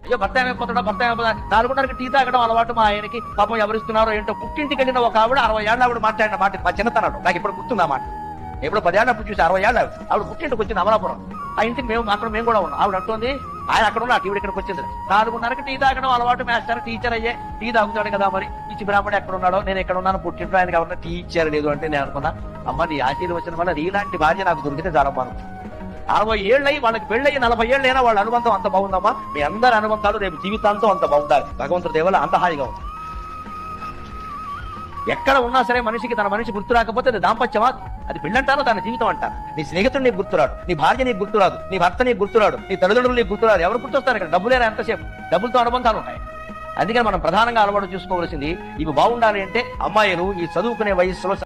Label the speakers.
Speaker 1: అయ్యో భర్త ఏమైపోతాడో భర్త ఏమైపోతాడు నాలుగున్నరకి టీ తాగడం అలవాటు మా ఆయనకి పాపం ఎవరిస్తున్నారో ఏంటో పుట్టింటికి వెళ్ళిన ఒక ఆవిడ అరవై ఏళ్ళ ఆవిడ మాట్లాడిన మాట మా చిన్నతనాడు నాకు ఇప్పుడు గుర్తుంది ఆ మాట ఎప్పుడు పదేళ్ళ అప్పుడు చూసి అరవై ఏళ్ళ ఆవిడ ఆవిడ పుట్టింటికి వచ్చింది అమలాపురం ఆ ఇంటికి మేము అక్కడ మేము కూడా ఉన్నాం ఆవిడ అంటుంది ఆయన అక్కడ ఉన్నా ఈవిడ ఇక్కడికి వచ్చింది నాలుగున్నరకి టీ తాగడం అలవాటు మాస్టర్ టీచర్ అయ్యే టీ తాగుతాడు కదా మరి పిచ్చి బ్రాహ్మణుడు ఎక్కడ ఉన్నాడో నేను ఎక్కడ ఉన్నాను పుట్టింట్లో ఆయనకి ఎవరన్నా టీ ఇచ్చారు లేదు అంటే నేను అనుకున్నా అమ్మ నీ ఆశీర్వచనం వల్ల నీలాంటి భార్య నాకు దొరికితే చాలా బాగుంది అరవై ఏళ్ళయి వాళ్ళకి పెళ్ళయి నలభై ఏళ్ళైనా వాళ్ళ అనుబంధం అంత బాగుందమ్మా మీ అందరి అనుబంధాలు రేపు జీవితాంతం అంత బాగుండాలి భగవంతుడి దేవల అంత హాయిగా ఉంది ఎక్కడ ఉన్నా సరే మనిషికి తన మనిషి గుర్తు రాకపోతే అది దాంపత్యమా అది పెళ్ళంటారో తన జీవితం అంటారు నీ స్నేహితుడు నీకు గుర్తురాడు నీ భార్య నీకు గుర్తురాదు నీ భర్త నీకు గుర్తురాడు నీ తల్లిదండ్రులు నీకు గుర్తురాదు ఎవరు గుర్తొస్తారు ఇక్కడ డబ్బులేరా ఎంతసేపు డబ్బులతో అనుబంధాలు ఉంటాయి అందుకని మనం ప్రధానంగా అలవాటు చూసుకోవాల్సింది ఇవి బాగుండాలి అంటే అమ్మాయిలు ఈ చదువుకునే వయసులో